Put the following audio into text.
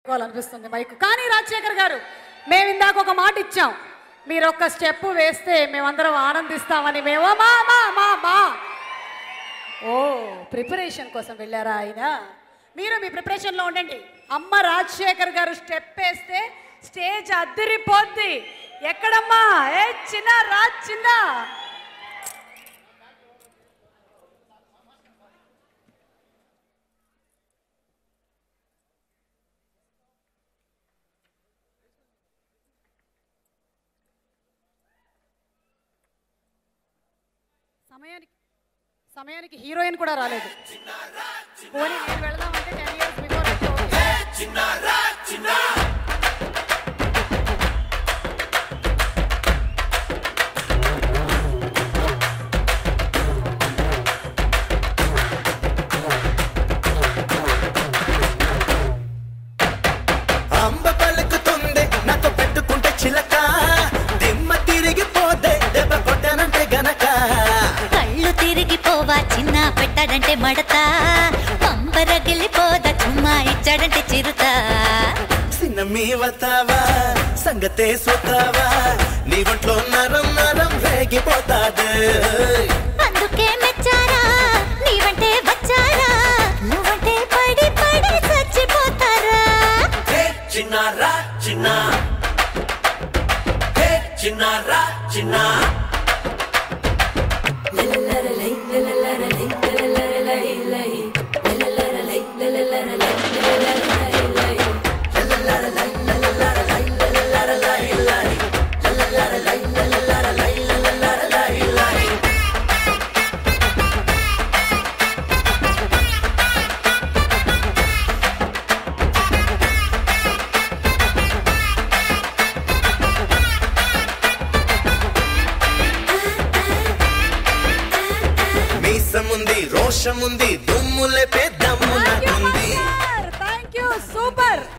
పట్టుకోవాలనిపిస్తుంది mic కానీ రాజశేఖర్ గారు మేము ఇందాక ఒక మాట ఇచ్చాం మీరు ఒక్క స్టెప్ వేస్తే మేమందరం ఆనందిస్తామని మేము మా మా మా మా ఓ ప్రిపరేషన్ కోసం వెళ్ళారా ఆయన మీరు మీ ప్రిపరేషన్లో ఉండండి అమ్మ రాజశేఖర్ గారు స్టెప్ వేస్తే స్టేజ్ అద్దరిపోద్ది ఎక్కడమ్మా ఏ చిన్న రాజ్ చిన్న సమయానికి సమయానికి హీరోయిన్ కూడా రాలేదు పోనీ నేను వెళదామంటే టెన్ ఇయర్స్ బిఫోర్ అంబ పలుకుతుంది నాతో పెట్టుకుంటే చిలక దిమ్మ తిరిగిపోతే దెబ్బ కొట్టానంటే గనక కళ్ళు తిరిగిపోవా చిన్న పెట్టాడంటే మడత పంపరగిలిపోదా చుమ్మా ఇచ్చాడంటే చిరుత చిన్న మీ వతావా సంగతే సుతావా నీ ఒంట్లో నరం నరం రేగిపోతాది అందుకే మెచ్చారా నీవంటే వచ్చారా నువ్వంటే పడి పడి చచ్చిపోతారా హే చిన్నారా చిన్న హే చిన్నారా చిన్న మీసముంది రోషముంది దుమ్ములే పెద్దమ్ము నాకుంది థ్యాంక్ యూ సూపర్